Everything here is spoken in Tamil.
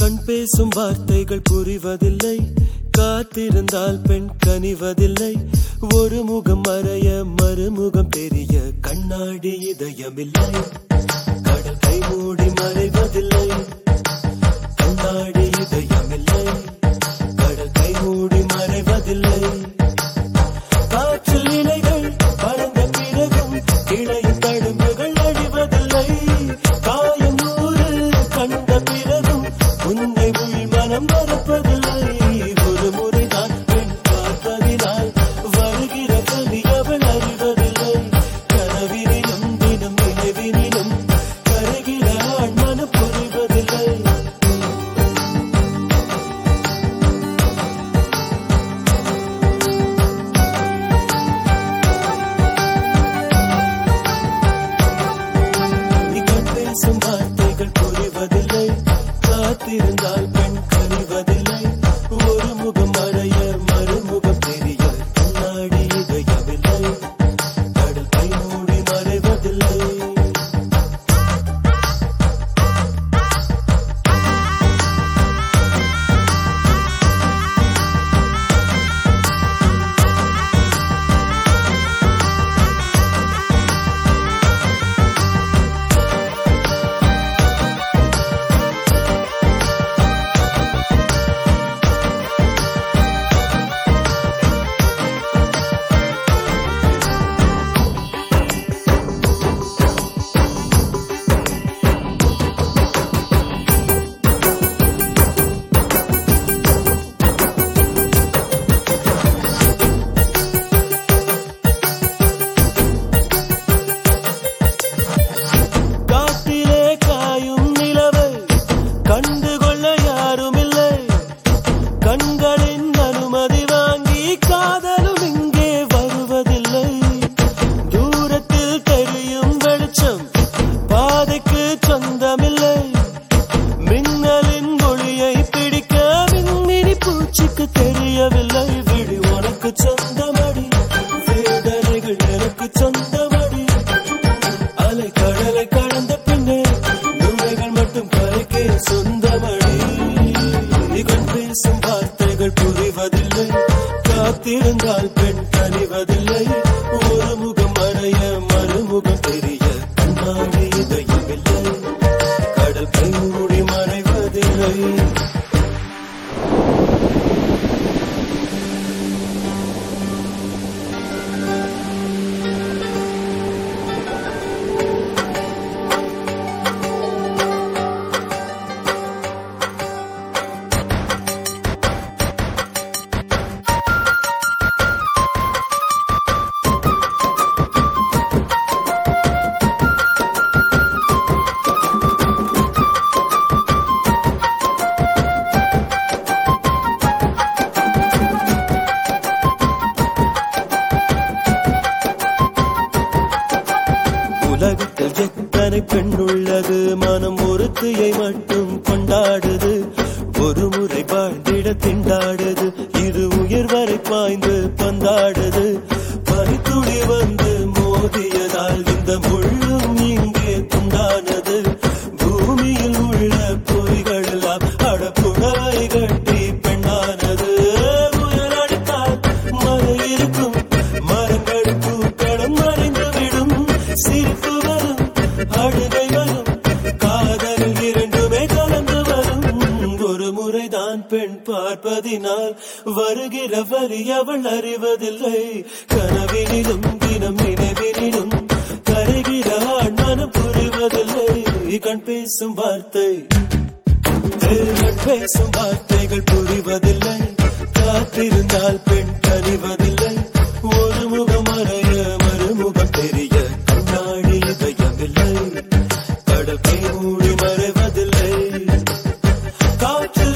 கண் பேசும் வார்த்தைகள் புரிவதில்லை காத்திருந்தால் பெண் கனிவதில்லை ஒரு முகம் மறைய மறுமுகம் தெரிய கண்ணாடி இதயமில்லை கடல் கை மூடி மறைவதில்லை கண்ணாடி இதயமில்லை கடல் கை மூடி மறைவதில்லை காற்றில் இலைகள் பறந்த பிறகும் இடையில் தழும்புகள் அழிவதில்லை காயம் நூறு கண்ட பிறகும் உன்னை உள் மனம் மறப்பதில்லை ஒரு முறைதான் பெண் பார்ப்பதினால் வருகிற கவி அவள் அறிவதில்லை கனவினிலும் தினம் நினைவினிலும் கருகிற ஆண் மனம் புரிவதில்லை இவன் பேசும் வார்த்தைகள் புரிவதில்லை காத்திருந்தால் பெண் கனிவதில்லை ஒரு முகம் மறைய மறுமுகம் தெரிய கண்ணாடி இதயமில்லை கடல் கை மூடி மறைவதில்லை காட்டிலே காயும் நிலவை கண்டுகொள்ள யாரும் இல்லை கண்களின் அனுமதி வாங்கி காதலும் இங்கே வருவதில்லை தூரத்தில் தெரியும் வெளிச்சம் பாதைக்கு சொந்தமில்லை மின்னலின் ஒளியை பிடிக்க மின்மினி பூச்சிக்கு தெரியவில்லை விழி உனக்கு சொந்தமடி வேதனைகள் எனக்கு சொந்தமடி அலை கடலை கடந்த பின்னே நுழைகள் மட்டும் கரைக்கே சொந்தமடி இவன் பேசும் வார்த்தைகள் புரிவதில்லை காத்திருந்தால் பெண் கனிவதில்லை ஒரு முகம் அடைய மறுமுகம் தெரிய கண்ணாடி இதயமில்லை கடல் கை மூடி மறைவதில்லை உலகத்தில் எத்தனை பெண் உள்ளது மனம் ஒருத்தியை மட்டும் கொண்டாடுது ஒரு முறை வாழ்ந்திட திண்டாடுது இது உயிர் வரை பாய்ந்து பந்தாடுது பனித்துளி வந்து மோதியதால் இந்த முள்ளும் இங்கே துண்டானது பூமியில் உள்ள பொய்கள் எல்லாம் அடப்புடவை கட்டி பெண்ணானது புயல் அடித்தால் மழை இருக்கும் மரங்கள் பூக்களும் மறைந்து விடும் சிரிப்பு வரும் அழுகை வரும் காதல் இரண்டுமே கலந்து வரும் ஒரு முறைதான் பெண் பார்ப்பதினால் வருகிற வரி அவள் அறிவதில்லை கனவினிலும் தினம் நினைவினிலும் கரைகிற ஆண் மனம் புரிவதில்லை கண் பேசும் வார்த்தை கண் பேசும் வார்த்தைகள் புரிவதில்லை காத்திருந்தால் பெண் கனிவதில்லை ஒரு முகம் அறைய மறுமுகம் தெரிய கண்ணாடி இதயமில்லை கடல் கை மூடி மறைவதில்லை காற்றில்